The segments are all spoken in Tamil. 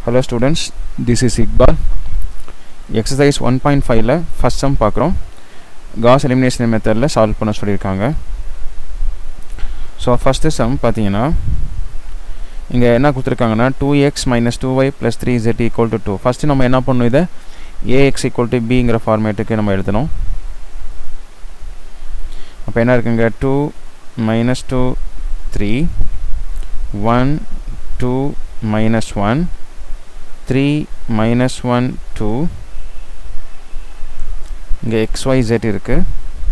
hello students this is Iqbal exercise one point ஃபைவ்ல ஃபஸ்ட் சம் பார்க்குறோம் காஸ் எலிமினேஷன் மெத்தடில் சால்வ் பண்ண சொல்லியிருக்காங்க ஸோ ஃபஸ்ட்டு சம் பார்த்தீங்கன்னா இங்கே என்ன கொடுத்துருக்காங்கன்னா two x minus two y plus three z equal to two first நம்ம என்ன பண்ணணும் இதை ஏஎக்ஸ் ஈக்குவல் டு பிங்கிற ஃபார்மேட்டுக்கு நம்ம எழுதணும் அப்போ என்ன இருக்குங்க two minus two three one two minus one three minus one two இங்கே எக்ஸ்ஒய் ஜெட் இருக்குது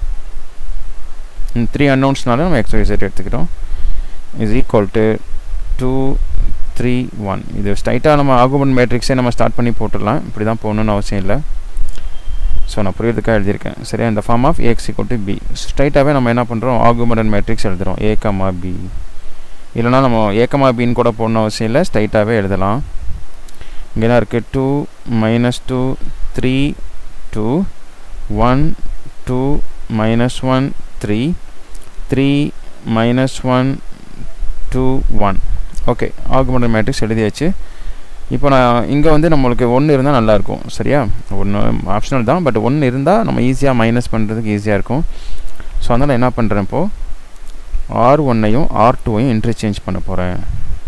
த்ரீ அன்னௌன்ஸ்னால நம்ம எக்ஸ்ஒய் ஜெட் எடுத்துக்கிறோம் is equal to two three one இது ஸ்ட்ரைட்டாக நம்ம ஆகுமெண்ட் மேட்ரிக்ஸே நம்ம ஸ்டார்ட் பண்ணி போட்டுடலாம் இப்படி தான் போகணுன்னு அவசியம் இல்லை ஸோ நான் புரியுறதுக்காக எழுதியிருக்கேன் சரியா இந்த form of a x equal to b ஸ்ட்ரைட்டாகவே நம்ம என்ன பண்ணுறோம் ஆகுமெண்ட் மேட்ரிக்ஸ் எழுதுகிறோம் ஏ கமா பி இல்லைனா நம்ம ஏக்கமா பின்னு கூட போடணும் அவசியம் இல்லை ஸ்ட்ரைட்டாகவே எழுதலாம் இங்கே என்ன இருக்குது two minus two three two one two minus one three three minus one two one okay augmented matrix எழுதியாச்சு இப்போ நான் இங்கே வந்து நம்மளுக்கு ஒன்று இருந்தால் நல்லாயிருக்கும் சரியா ஒன்று ஆப்ஷனல் தான் பட் ஒன்று இருந்தால் நம்ம ஈஸியாக மைனஸ் பண்ணுறதுக்கு ஈஸியாக இருக்கும் ஸோ அதனால் என்ன பண்ணுறேன் இப்போது ஆர் ஒன்னையும் ஆர் டூவையும் இன்டர்சேஞ்ச் பண்ண போகிறேன்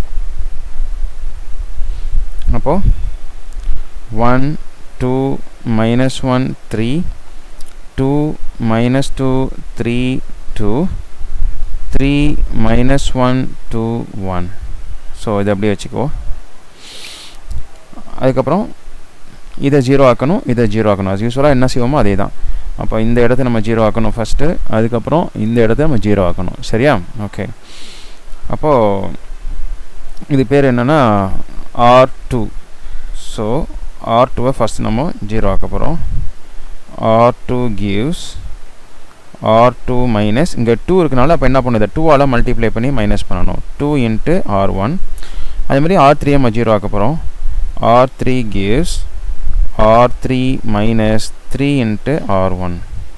அப்போது one two minus one three two minus two three two three minus one two one so இதை அப்படியே வச்சுக்கோ அதுக்கப்புறம் இதை ஜீரோ ஆக்கணும் இதை ஜீரோ ஆக்கணும் அது யூஸ்வலாக என்ன செய்வோமோ அதே தான் அப்போ இந்த இடத்த நம்ம ஜீரோ ஆக்கணும் ஃபஸ்ட்டு அதுக்கப்புறம் இந்த இடத்த நம்ம ஜீரோ ஆக்கணும் சரியா ஓகே அப்போது இது பேர் என்னென்னா ஆர் டூ ஸோ ஆர் டூவை ஃபஸ்ட் நம்ம ஜீரோ ஆக்க போகிறோம் R two gives R two minus இங்கே டூ இருக்கனால அப்போ என்ன பண்ணுது டூவால் மல்டிப்ளை பண்ணி மைனஸ் பண்ணணும் டூ இன்ட்டு ஆர் ஒன் அதே மாதிரி ஆர் த்ரீயை நம்ம ஜீரோ ஆக்க போகிறோம் R three gives R3 minus 3 into R1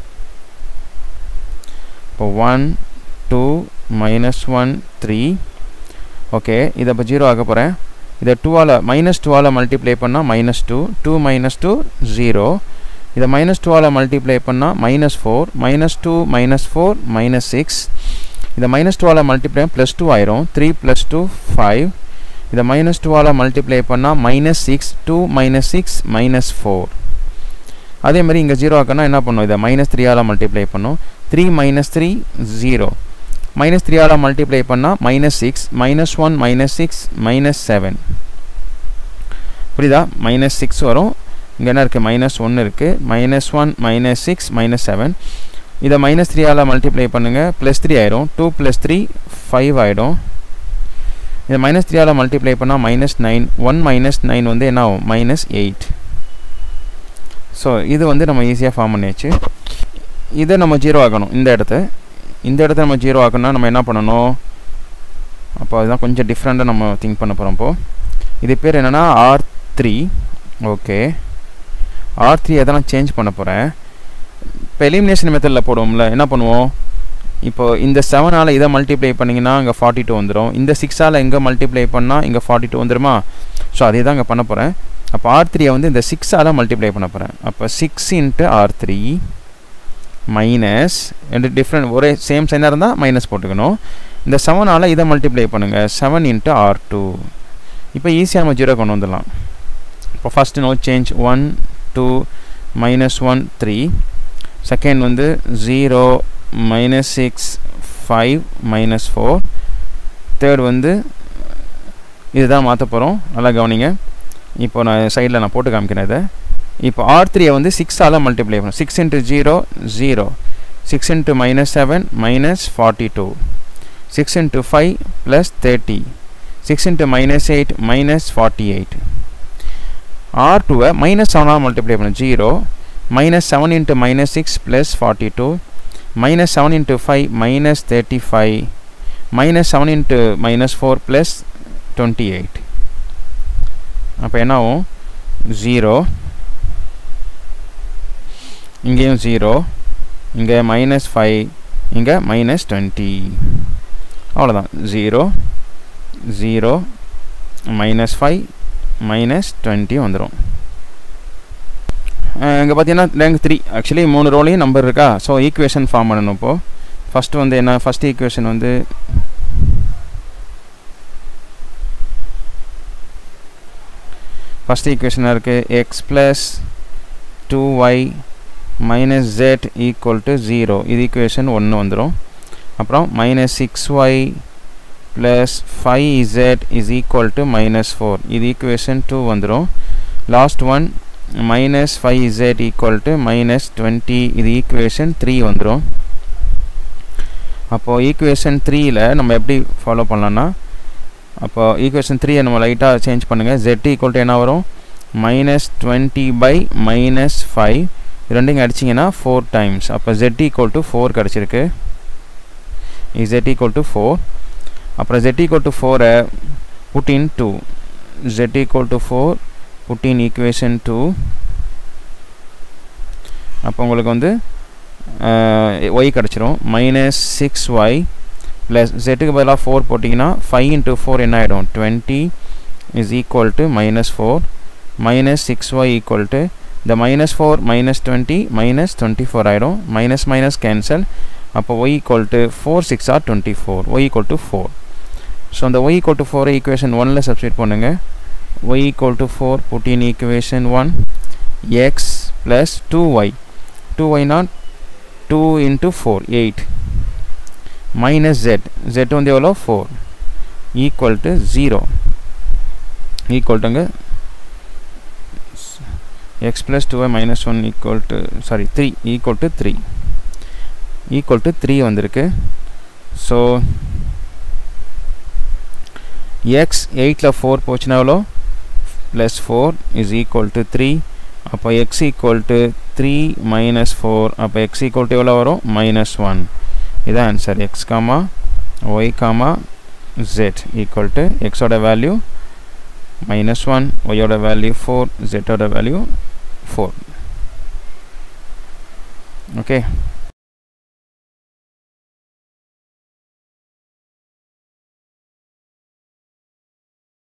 இப்போ 1 2 minus 1 3 ஓகே இதை இப்போ ஜீரோ ஆக போகிறேன் இதை டூவால் மைனஸ் டூவால் மல்டிப்ளை பண்ணால் minus two two minus two zero இதை மைனஸ் டூவால் மல்டிப்ளை பண்ணால் minus four minus two minus four minus six இதை மைனஸ் டூவால் மல்டிப்ளை ப்ளஸ் டூ ஆயிரும் த்ரீ ப்ளஸ் டூ ஃபைவ் இதை மைனஸ் டூவால் மல்டிப்ளை பண்ணால் minus six two minus six minus four அதே மாதிரி இங்கே ஜீரோ ஆக்கனா என்ன பண்ணும் இதை மைனஸ் த்ரீயால் மல்டிப்ளை பண்ணும் three minus three zero minus த்ரீயால் மல்டிப்ளை பண்ணால் minus six minus one minus six minus seven புரியுதா மைனஸ் சிக்ஸ் வரும் இங்கே என்ன இருக்குது மைனஸ் ஒன்று இருக்குது minus one minus six minus seven இதை மைனஸ் த்ரீயால் மல்டிப்ளை பண்ணுங்கள் ப்ளஸ் த்ரீ ஆயிடும் டூ ப்ளஸ் த்ரீ ஃபைவ் ஆகிடும் இதை மைனஸ் த்ரீயால் மல்டிப்ளை பண்ணால் minus nine one minus nine வந்து என்ன ஆகும் மைனஸ் எயிட் ஸோ இது வந்து நம்ம ஈஸியாக ஃபார்ம் பண்ணியாச்சு இதை நம்ம ஜீரோ ஆக்கணும் இந்த இடத்த இந்த இடத்த நம்ம ஜீரோ ஆக்கணும்னா நம்ம என்ன பண்ணணும் அப்போ அதுதான் கொஞ்சம் டிஃப்ரெண்ட்டாக நம்ம திங்க் பண்ண போகிறோம் இப்போது இது பேர் என்னென்னா R three okay R three எதனா சேஞ்ச் பண்ண போகிறேன் இப்போ எலிமினேஷன் மெத்தடில் போடுவோம்ல என்ன பண்ணுவோம் இப்போ இந்த செவனால் இதை மல்டிப்ளை பண்ணிங்கன்னா இங்கே ஃபார்ட்டி டூ வந்துடும் இந்த சிக்ஸால் எங்கே மல்டிப்ளை பண்ணால் இங்கே ஃபார்ட்டி டூ வந்துடுமா ஸோ அதே தான் இங்கே பண்ண போகிறேன் அப்போ ஆர் த்ரீயை வந்து இந்த சிக்ஸால் மல்டிப்ளை பண்ண போகிறேன் அப்போ six into R three minus ரெண்டு டிஃப்ரெண்ட் ஒரே சேம் சைனாக இருந்தால் மைனஸ் போட்டுக்கணும் இந்த செவனால் இதை மல்டிப்ளை பண்ணுங்கள் செவன் இன்ட்டு ஆர் டூ இப்போ ஈஸியாக நம்ம ஜீரோ கொண்டு வந்துடலாம் இப்போ first no change one two minus one three second வந்து zero minus six five minus four third வந்து இதுதான் மாற்ற போகிறோம் நல்லா கவனிங்க இப்போ நான் சைடில் நான் போட்டு காமிக்கிறேன் இதை இப்போ ஆர் த்ரீயை வந்து சிக்ஸால் மல்டிப்ளை பண்ணும் six into zero zero six into minus seven minus forty two six into five plus thirty six into minus eight minus forty eight R டூவை மைனஸ் செவனால் மல்டிப்ளை பண்ணும் zero minus seven into minus six plus forty two minus 7 into 5 minus 35 minus 7 into minus 4 plus 28 அப்போ என்ன ஆகும் ஜீரோ இங்கேயும் ஜீரோ இங்கே மைனஸ் ஃபைவ் இங்கே மைனஸ் டுவெண்ட்டி அவ்வளோதான் zero zero minus five minus twenty வந்துடும் இங்கே பார்த்தீங்கன்னா ரேங்க் த்ரீ ஆக்சுவலி மூணு ரோலையும் நம்பர் இருக்கா ஸோ ஈக்குவேஷன் ஃபார்ம் பண்ணணும் இப்போது ஃபஸ்ட்டு வந்து என்ன ஃபஸ்ட் ஈக்குவேஷன் வந்து ஃபஸ்ட் ஈக்குவேஷனாக இருக்குது x plus two y minus z equal to zero இது ஈக்குவேஷன் ஒன்று வந்துடும் அப்புறம் minus six y plus five z is equal to minus four இது ஈக்குவேஷன் டூ வந்துடும் last one minus five z equal to minus twenty இது ஈக்குவேஷன் த்ரீ வந்துடும் அப்போது ஈக்குவேஷன் த்ரீயில் நம்ம எப்படி ஃபாலோ பண்ணலான்னா அப்போ ஈக்குவேஷன் த்ரீயை நம்ம லைட்டாக சேஞ்ச் பண்ணுங்கள் ஜெட் ஈக்குவல் டு என்ன வரும் minus twenty by minus five ரெண்டையும் அடிச்சிங்கன்னா ஃபோர் டைம்ஸ் அப்போ ஜெட் ஈக்குவல் டு ஃபோர் கிடச்சிருக்கு இசட் ஈக்குவல் டு ஃபோர் அப்புறம் ஜெட் ஈக்குவல் டு ஃபோரை put in two z equal to four put in equation two அப்போ உங்களுக்கு வந்து ஒய் கிடச்சிரும் மைனஸ் சிக்ஸ் ஒய் ப்ளஸ் ஜெட்டுக்கு பதிலாக ஃபோர் போட்டிங்கன்னா ஃபைவ் இன்ட்டு ஃபோர் என்ன ஆகிடும் twenty is equal to minus four minus six y equal to இந்த minus four minus twenty minus twenty four ஆகிடும் மைனஸ் மைனஸ் கேன்சல் அப்போ y equal to four six or twenty four y equal to four so அந்த y equal to four equation ஒனில் சப்ஸ்டியூட் பண்ணுங்கள் y equal to four put in equation one x plus two y two y not two into four eight minus z z வந்து எவ்வளோ four equal to zero equal டுங்க x plus two minus one equal to sorry three equal to three equal to three வந்திருக்கு ஸோ எக்ஸ் எயிட்டில் ஃபோர் போச்சுன்னா எவ்வளோ plus four is equal to three அப்போ x equal to three minus four அப்போ எக்ஸ் ஈக்குவல் டு எவ்வளோ வரும் மைனஸ் ஒன் இதான் answer x comma y comma z equal to எக்ஸோட வேல்யூ மைனஸ் ஒன் ஒய்யோட வேல்யூ ஃபோர் ஜெட்டோட வேல்யூ ஃபோர் ஓகே